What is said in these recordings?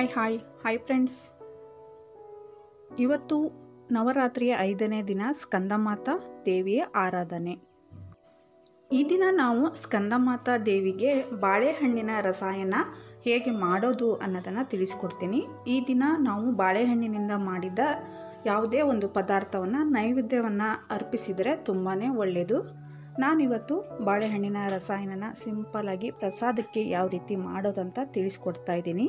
hi hi friends ಇವತ್ತು ನವರಾತ್ರಿಯ ಐದನೇ ದಿನ ಸ್ಕಂದಮಾತಾ ದೇವಿಯ ಆರಾಧನೆ ಈ ದಿನ ನಾವು ಸ್ಕಂದಮಾತಾ ದೇವಿಗೆ ಬಾಳೆಹಣ್ಣಿನ ರಸಾಯನ ಹೇಗೆ ಮಾಡೋದು ಅನ್ನೋದನ್ನು ತಿಳಿಸ್ಕೊಡ್ತೀನಿ ಈ ದಿನ ನಾವು ಬಾಳೆಹಣ್ಣಿನಿಂದ ಮಾಡಿದ ಯಾವುದೇ ಒಂದು ಪದಾರ್ಥವನ್ನು ನೈವೇದ್ಯವನ್ನು ಅರ್ಪಿಸಿದರೆ ತುಂಬಾ ಒಳ್ಳೆಯದು ನಾನಿವತ್ತು ಬಾಳೆಹಣ್ಣಿನ ರಸಾಯನನ ಸಿಂಪಲಾಗಿ ಪ್ರಸಾದಕ್ಕೆ ಯಾವ ರೀತಿ ಮಾಡೋದಂತ ತಿಳಿಸ್ಕೊಡ್ತಾ ಇದ್ದೀನಿ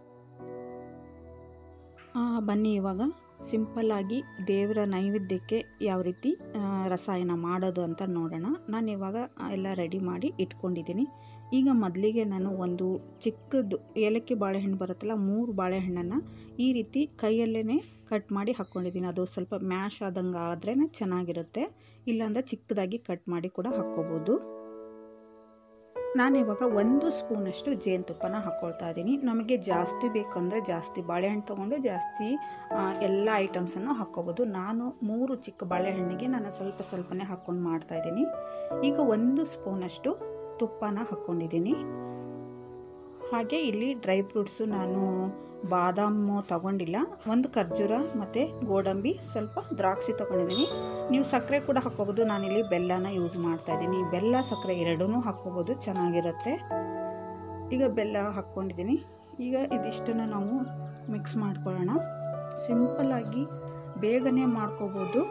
ಆ, ಬನ್ನಿ ಇವಾಗ ಸಿಂಪಲ್ಲಾಗಿ ದೇವರ ನೈವೇದ್ಯಕ್ಕೆ ಯಾವ ರೀತಿ ಆ, ರಸಾಯನ ಮಾಡೋದು ಅಂತ ನೋಡೋಣ ನಾನು ಇವಾಗ ಎಲ್ಲ ರೆಡಿ ಮಾಡಿ ಇಟ್ಕೊಂಡಿದ್ದೀನಿ ಈಗ ಮೊದಲಿಗೆ ನಾನು ಒಂದು ಚಿಕ್ಕದು ಏಲಕ್ಕಿ ಬಾಳೆಹಣ್ಣು ಬರುತ್ತಲ್ಲ ಮೂರು ಬಾಳೆಹಣ್ಣನ್ನು ಈ ರೀತಿ ಕೈಯಲ್ಲೇ ಕಟ್ ಮಾಡಿ ಹಾಕ್ಕೊಂಡಿದ್ದೀನಿ ಅದು ಸ್ವಲ್ಪ ಮ್ಯಾಶ್ ಆದಂಗೆ ಆದ್ರೇ ಚೆನ್ನಾಗಿರುತ್ತೆ ಇಲ್ಲಾಂದರೆ ಚಿಕ್ಕದಾಗಿ ಕಟ್ ಮಾಡಿ ಕೂಡ ಹಾಕ್ಕೋಬೋದು ನಾನಿವಾಗ ಒಂದು ಸ್ಪೂನಷ್ಟು ಜೇನುತುಪ್ಪನ ಹಾಕ್ಕೊಳ್ತಾ ಇದ್ದೀನಿ ನಮಗೆ ಜಾಸ್ತಿ ಬೇಕಂದರೆ ಜಾಸ್ತಿ ಬಾಳೆಹಣ್ಣು ತೊಗೊಂಡು ಜಾಸ್ತಿ ಆ, ಎಲ್ಲ ಐಟಮ್ಸನ್ನು ಹಾಕ್ಕೋಬೋದು ನಾನು ಮೂರು ಚಿಕ್ಕ ಬಾಳೆಹಣ್ಣಿಗೆ ನಾನು ಸ್ವಲ್ಪ ಸ್ವಲ್ಪನೇ ಹಾಕ್ಕೊಂಡು ಮಾಡ್ತಾಯಿದ್ದೀನಿ ಈಗ ಒಂದು ಸ್ಪೂನಷ್ಟು ತುಪ್ಪನ ಹಾಕ್ಕೊಂಡಿದ್ದೀನಿ ಹಾಗೆ ಇಲ್ಲಿ ಡ್ರೈ ಫ್ರೂಟ್ಸು ನಾನು ಬಾದಾಮು ತಗೊಂಡಿಲ್ಲ ಒಂದು ಖರ್ಜೂರ ಮತ್ತು ಗೋಡಂಬಿ ಸ್ವಲ್ಪ ದ್ರಾಕ್ಷಿ ತೊಗೊಂಡಿದ್ದೀನಿ ನೀವು ಸಕ್ಕರೆ ಕೂಡ ಹಾಕ್ಕೋಬೋದು ನಾನಿಲ್ಲಿ ಬೆಲ್ಲನ ಯೂಸ್ ಮಾಡ್ತಾ ಇದ್ದೀನಿ ಬೆಲ್ಲ ಸಕ್ಕರೆ ಎರಡೂ ಹಾಕ್ಕೋಬೋದು ಚೆನ್ನಾಗಿರುತ್ತೆ ಈಗ ಬೆಲ್ಲ ಹಾಕ್ಕೊಂಡಿದ್ದೀನಿ ಈಗ ಇದಿಷ್ಟನ್ನು ನಾವು ಮಿಕ್ಸ್ ಮಾಡ್ಕೊಳ್ಳೋಣ ಸಿಂಪಲ್ಲಾಗಿ ಬೇಗನೆ ಮಾಡ್ಕೋಬೋದು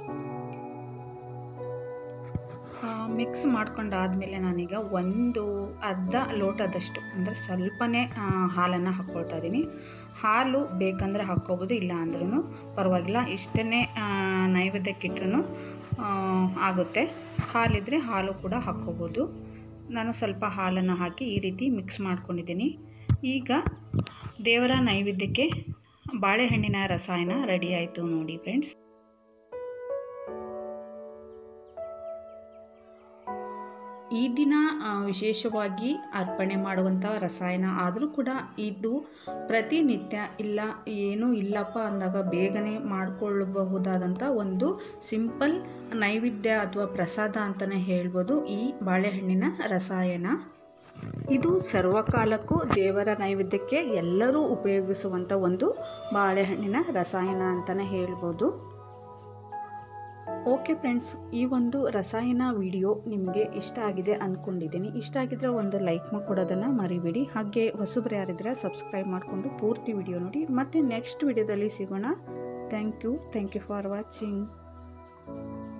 ಮಿಕ್ಸ್ ಮಾಡ್ಕೊಂಡಾದಮೇಲೆ ನಾನೀಗ ಒಂದು ಅರ್ಧ ಲೋಟದಷ್ಟು ಅಂದರೆ ಸ್ವಲ್ಪನೇ ಹಾಲನ್ನು ಹಾಕ್ಕೊಳ್ತಾ ಇದ್ದೀನಿ ಹಾಲು ಬೇಕಂದರೆ ಹಾಕ್ಕೋಬೋದು ಇಲ್ಲ ಅಂದ್ರೂ ಪರವಾಗಿಲ್ಲ ಇಷ್ಟೇ ನೈವೇದ್ಯಕ್ಕಿಟ್ರೂ ಆಗುತ್ತೆ ಹಾಲಿದ್ರೆ ಹಾಲು ಕೂಡ ಹಾಕ್ಕೋಬೋದು ನಾನು ಸ್ವಲ್ಪ ಹಾಲನ್ನು ಹಾಕಿ ಈ ರೀತಿ ಮಿಕ್ಸ್ ಮಾಡ್ಕೊಂಡಿದ್ದೀನಿ ಈಗ ದೇವರ ನೈವೇದ್ಯಕ್ಕೆ ಬಾಳೆಹಣ್ಣಿನ ರಸಾಯನ ರೆಡಿ ಆಯಿತು ನೋಡಿ ಫ್ರೆಂಡ್ಸ್ ಈ ದಿನ ಆ, ವಿಶೇಷವಾಗಿ ಅರ್ಪಣೆ ಮಾಡುವಂಥ ರಸಾಯನ ಆದರೂ ಕೂಡ ಇದು ಪ್ರತಿನಿತ್ಯ ಇಲ್ಲ ಏನೂ ಇಲ್ಲಪ್ಪ ಅಂದಾಗ ಬೇಗನೆ ಮಾಡಿಕೊಳ್ಳಬಹುದಾದಂಥ ಒಂದು ಸಿಂಪಲ್ ನೈವೇದ್ಯ ಅಥವಾ ಪ್ರಸಾದ ಅಂತಲೇ ಹೇಳ್ಬೋದು ಈ ಬಾಳೆಹಣ್ಣಿನ ರಸಾಯನ ಇದು ಸರ್ವಕಾಲಕ್ಕೂ ದೇವರ ನೈವೇದ್ಯಕ್ಕೆ ಎಲ್ಲರೂ ಉಪಯೋಗಿಸುವಂಥ ಒಂದು ಬಾಳೆಹಣ್ಣಿನ ರಸಾಯನ ಅಂತಲೇ ಹೇಳ್ಬೋದು ಓಕೆ ಫ್ರೆಂಡ್ಸ್ ಈ ಒಂದು ರಸಾಯನ ವಿಡಿಯೋ ನಿಮಗೆ ಇಷ್ಟ ಆಗಿದೆ ಅಂದ್ಕೊಂಡಿದ್ದೀನಿ ಇಷ್ಟ ಆಗಿದ್ರೆ ಒಂದು ಲೈಕ್ ಕೊಡೋದನ್ನು ಮರಿಬೇಡಿ ಹಾಗೆ ಹೊಸಬ್ರು ಯಾರಿದ್ರೆ ಸಬ್ಸ್ಕ್ರೈಬ್ ಮಾಡಿಕೊಂಡು ಪೂರ್ತಿ ವಿಡಿಯೋ ನೋಡಿ ಮತ್ತು ನೆಕ್ಸ್ಟ್ ವಿಡಿಯೋದಲ್ಲಿ ಸಿಗೋಣ thank you thank you for watching